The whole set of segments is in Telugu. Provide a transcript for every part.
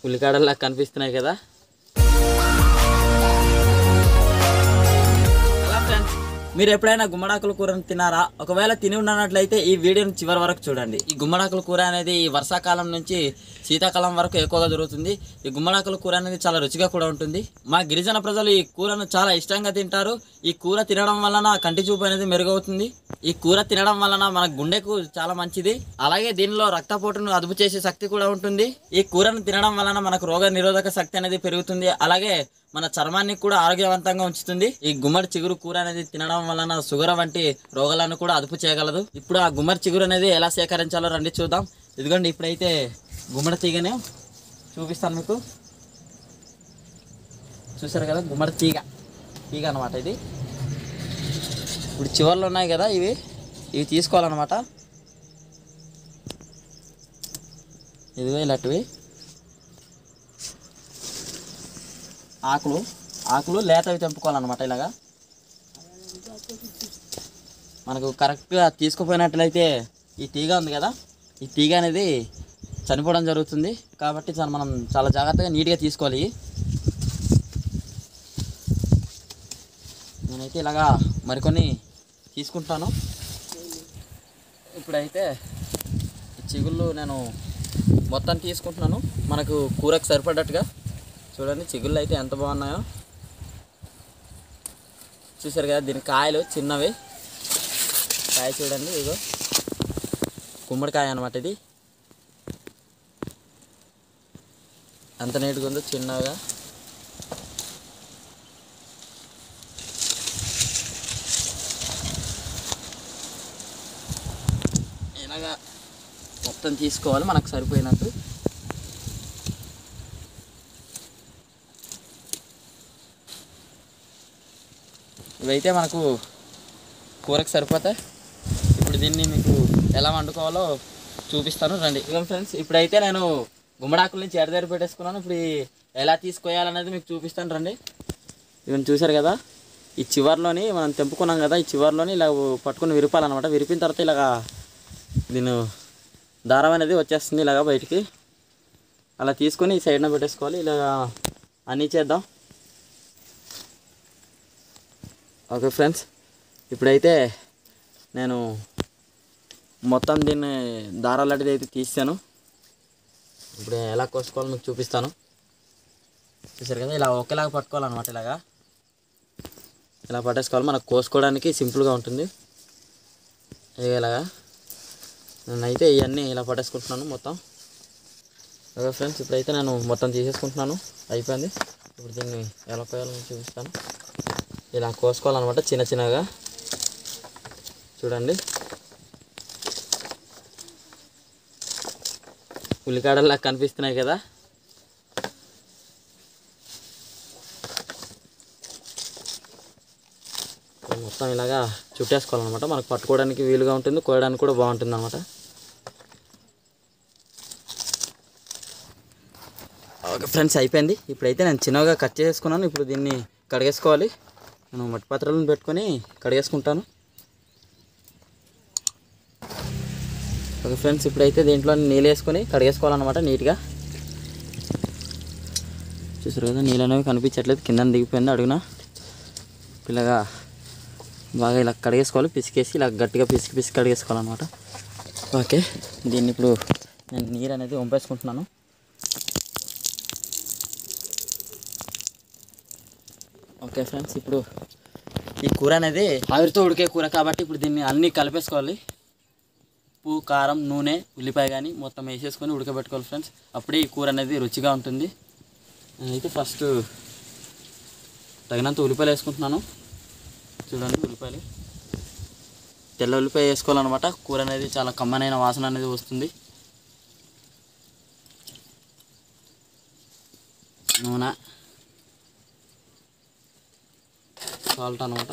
ఉల్లికాడల్లా కనిపిస్తున్నాయి కదా అలా ఫ్రెండ్స్ మీరు ఎప్పుడైనా గుమ్మడాకుల కూరను తినారా ఒకవేళ తిని ఉన్నట్లయితే ఈ వీడియోని చివరి వరకు చూడండి ఈ గుమ్మడాకుల కూర అనేది ఈ వర్షాకాలం నుంచి శీతాకాలం వరకు ఎక్కువగా దొరుకుతుంది ఈ గుమ్మడాకుల కూర అనేది చాలా రుచిగా కూడా ఉంటుంది మా గిరిజన ప్రజలు ఈ కూరను చాలా ఇష్టంగా తింటారు ఈ కూర తినడం వలన కంటి చూపు అనేది మెరుగవుతుంది ఈ కూర తినడం వలన మన గుండెకు చాలా మంచిది అలాగే దీనిలో రక్తపోటును అదుపు చేసే శక్తి కూడా ఉంటుంది ఈ కూరను తినడం వలన మనకు రోగ నిరోధక శక్తి అనేది పెరుగుతుంది అలాగే మన చర్మాన్ని కూడా ఆరోగ్యవంతంగా ఉంచుతుంది ఈ గుమ్మడి చిగురు కూర అనేది తినడం వలన షుగర్ వంటి రోగాలను కూడా అదుపు చేయగలదు ఇప్పుడు ఆ గుమ్మడి చిగురు అనేది ఎలా సేకరించాలో రండి చూద్దాం ఇదిగోండి ఇప్పుడైతే గుమ్మడి తీగనే చూపిస్తాను మీకు చూసారు కదా గుమ్మడి తీగ తీగ అనమాట ఇది ఇప్పుడు చివర్లు ఉన్నాయి కదా ఇవి ఇవి తీసుకోవాలన్నమాట ఇదిగో ఇలాంటివి ఆకులు ఆకులు లేతవి తెంపుకోవాలన్నమాట ఇలాగా మనకు కరెక్ట్గా తీసుకుపోయినట్లయితే ఈ తీగ ఉంది కదా ఈ తీగ అనేది చనిపోవడం జరుగుతుంది కాబట్టి చాలా మనం చాలా జాగ్రత్తగా నీట్గా తీసుకోవాలి నేనైతే ఇలాగా మరికొన్ని తీసుకుంటాను ఇప్పుడైతే ఈ చిగుళ్ళు నేను మొత్తం తీసుకుంటున్నాను మనకు కూరకు సరిపడట్టుగా చూడండి చిగుళ్ళు అయితే ఎంత బాగున్నాయో చూసారు కదా దీని కాయలు చిన్నవి కాయ చూడండి ఇదిగో గుమ్మడికాయ అనమాట ఇది ఎంత నీట్గా ఉందో చిన్నగా ఇలాగా మొత్తం తీసుకోవాలి మనకు సరిపోయినట్టు ఇవైతే మనకు కూరకు సరిపోతాయి ఇప్పుడు దీన్ని మీకు ఎలా వండుకోవాలో చూపిస్తాను రండి ఇక ఫ్రెండ్స్ ఇప్పుడైతే నేను గుమ్మడాకుల నుంచి ఎడదరి పెట్టేసుకున్నాను ఇప్పుడు ఈ ఎలా తీసుకోవాలనేది మీకు చూపిస్తాను రండి ఇవన్నీ చూసారు కదా ఈ చివర్లోని మనం తెంపుకున్నాం కదా ఈ చివర్లోని ఇలా పట్టుకుని విరిపాలన్నమాట విరిపిన తర్వాత ఇలాగా దీని దారం అనేది వచ్చేస్తుంది ఇలాగా బయటికి అలా తీసుకొని ఈ సైడ్న పెట్టేసుకోవాలి ఇలాగా అన్నీ చేద్దాం ఓకే ఫ్రెండ్స్ ఇప్పుడైతే నేను మొత్తం దీన్ని దారాలు లాంటిది అయితే తీసాను ఇప్పుడు ఎలా కోసుకోవాలో మీకు చూపిస్తాను చూసారు కదా ఇలా ఒకేలాగా పట్టుకోవాలన్నమాట ఇలాగా ఇలా పట్టేసుకోవాలి మనకు కోసుకోవడానికి సింపుల్గా ఉంటుంది ఇక ఇలాగా నేనైతే ఇవన్నీ ఇలా పట్టేసుకుంటున్నాను మొత్తం ఓకే ఫ్రెండ్స్ ఇప్పుడైతే నేను మొత్తం తీసేసుకుంటున్నాను అయిపోయింది ఇప్పుడు దీన్ని ఎలా కోయాలో చూపిస్తాను ఇలా కోసుకోవాలన్నమాట చిన్న చిన్నగా చూడండి ఉల్లికాడల్లా కనిపిస్తున్నాయి కదా మొత్తం ఇలాగా చుట్టేసుకోవాలన్నమాట మనకు పట్టుకోవడానికి వీలుగా ఉంటుంది కోయడానికి కూడా బాగుంటుంది అనమాట ఓకే ఫ్రెండ్స్ అయిపోయింది ఇప్పుడైతే నేను చిన్నగా కట్ చేసుకున్నాను ఇప్పుడు దీన్ని కడిగేసుకోవాలి నేను మట్టి పాత్రలను పెట్టుకొని కడిగేసుకుంటాను ఓకే ఫ్రెండ్స్ ఇప్పుడైతే దీంట్లో నీళ్ళు వేసుకొని కడిగేసుకోవాలన్నమాట నీట్గా చూసారు కదా నీళ్ళు అనేవి కనిపించట్లేదు కింద దిగిపోయింది అడుగున ఇలాగా బాగా ఇలా కడిగేసుకోవాలి పిసికేసి ఇలా గట్టిగా పిసికి పిసికి కడిగేసుకోవాలన్నమాట ఓకే దీన్ని ఇప్పుడు నేను నీరు అనేది వంపేసుకుంటున్నాను ఓకే ఫ్రెండ్స్ ఇప్పుడు ఈ కూర అనేది ఆవిరితో ఉడికే కూర కాబట్టి ఇప్పుడు దీన్ని అన్నీ కలిపేసుకోవాలి ఉప్పు కారం నూనె ఉల్లిపాయ కానీ మొత్తం వేసేసుకొని ఉడకబెట్టుకోవాలి ఫ్రెండ్స్ అప్పుడే ఈ కూర అనేది రుచిగా ఉంటుంది నేనైతే ఫస్ట్ తగినంత ఉల్లిపాయలు వేసుకుంటున్నాను చూడండి ఉల్లిపాయలు తెల్ల ఉల్లిపాయ వేసుకోవాలన్నమాట కూర అనేది చాలా కమ్మనైన వాసన అనేది వస్తుంది నూనె సాల్ట్ అనమాట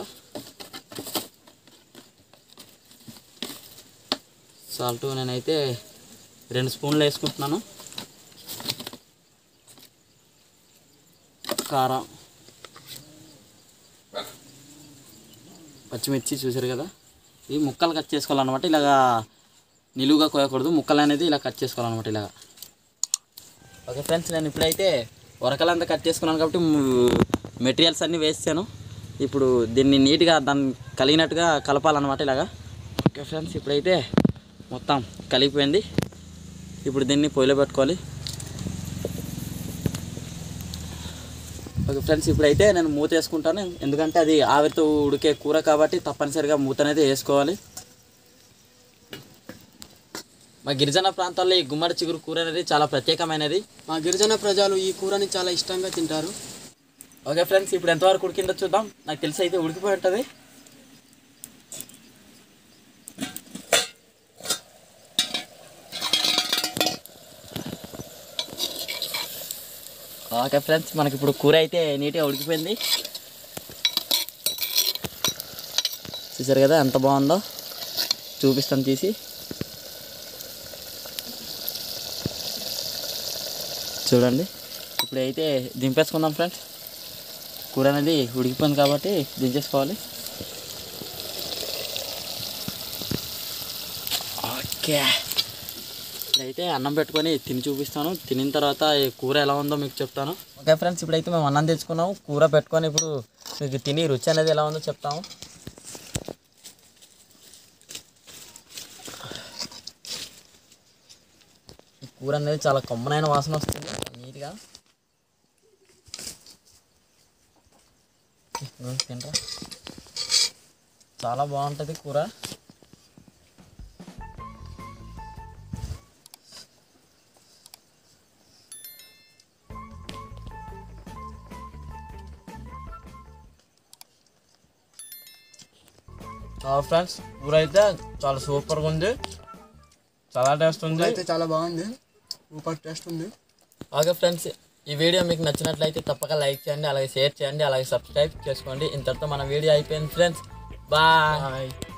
సాల్ట్ నేనైతే రెండు స్పూన్లు వేసుకుంటున్నాను కారం పచ్చిమిర్చి చూసారు కదా ఇవి ముక్కలు కట్ చేసుకోవాలన్నమాట ఇలాగా నిలువుగా కోయకూడదు ముక్కలు అనేది ఇలా కట్ చేసుకోవాలన్నమాట ఇలాగా ఓకే ఫ్రెండ్స్ నేను ఇప్పుడైతే ఉరకలంతా కట్ చేసుకున్నాను కాబట్టి మెటీరియల్స్ అన్నీ వేసాను ఇప్పుడు దీన్ని నీట్గా దాన్ని కలిగినట్టుగా కలపాలన్నమాట ఇలాగా ఓకే ఫ్రెండ్స్ ఇప్పుడైతే మొత్తం కలిగిపోయింది ఇప్పుడు దీన్ని పొయ్యిలో పెట్టుకోవాలి ఓకే ఫ్రెండ్స్ ఇప్పుడైతే నేను మూత వేసుకుంటాను ఎందుకంటే అది ఆవిరితో ఉడికే కూర కాబట్టి తప్పనిసరిగా మూత అనేది వేసుకోవాలి మా గిరిజన ప్రాంతాల్లో ఈ గుమ్మడి చిగురు కూర అనేది చాలా ప్రత్యేకమైనది మా గిరిజన ప్రజలు ఈ కూరని చాలా ఇష్టంగా తింటారు ఓకే ఫ్రెండ్స్ ఇప్పుడు ఎంతవరకు ఉడికిందో చూద్దాం నాకు తెలిసి అయితే ఉడికిపోయి ఉంటుంది ఓకే ఫ్రెండ్స్ మనకి ఇప్పుడు కూర అయితే నీట్గా ఉడికిపోయింది చూసారు కదా ఎంత బాగుందో చూపిస్తాను తీసి చూడండి ఇప్పుడైతే దింపేసుకుందాం ఫ్రెండ్స్ కూర అనేది ఉడికిపోయింది కాబట్టి దించేసుకోవాలి ఓకే ఇప్పుడైతే అన్నం పెట్టుకొని తిని చూపిస్తాను తినిన తర్వాత ఈ కూర ఎలా ఉందో మీకు చెప్తాను ఓకే ఫ్రెండ్స్ ఇప్పుడైతే మేము అన్నం తెచ్చుకున్నాము కూర పెట్టుకొని ఇప్పుడు మీకు తిని రుచి అనేది ఎలా ఉందో చెప్తాము ఈ కూర అనేది చాలా కమ్మనైన వాసన వస్తుంది నీట్గా నువ్వు తినరా చాలా బాగుంటుంది కూర ఫ్రెండ్స్ కూర అయితే చాలా సూపర్గా ఉంది చాలా టేస్ట్ ఉంది అయితే చాలా బాగుంది సూపర్ టేస్ట్ ఉంది ఓకే ఫ్రెండ్స్ ఈ వీడియో మీకు నచ్చినట్లయితే తప్పక లైక్ చేయండి అలాగే షేర్ చేయండి అలాగే సబ్స్క్రైబ్ చేసుకోండి ఇంతటితో మన వీడియో అయిపోయింది ఫ్రెండ్స్ బాయ్ బాయ్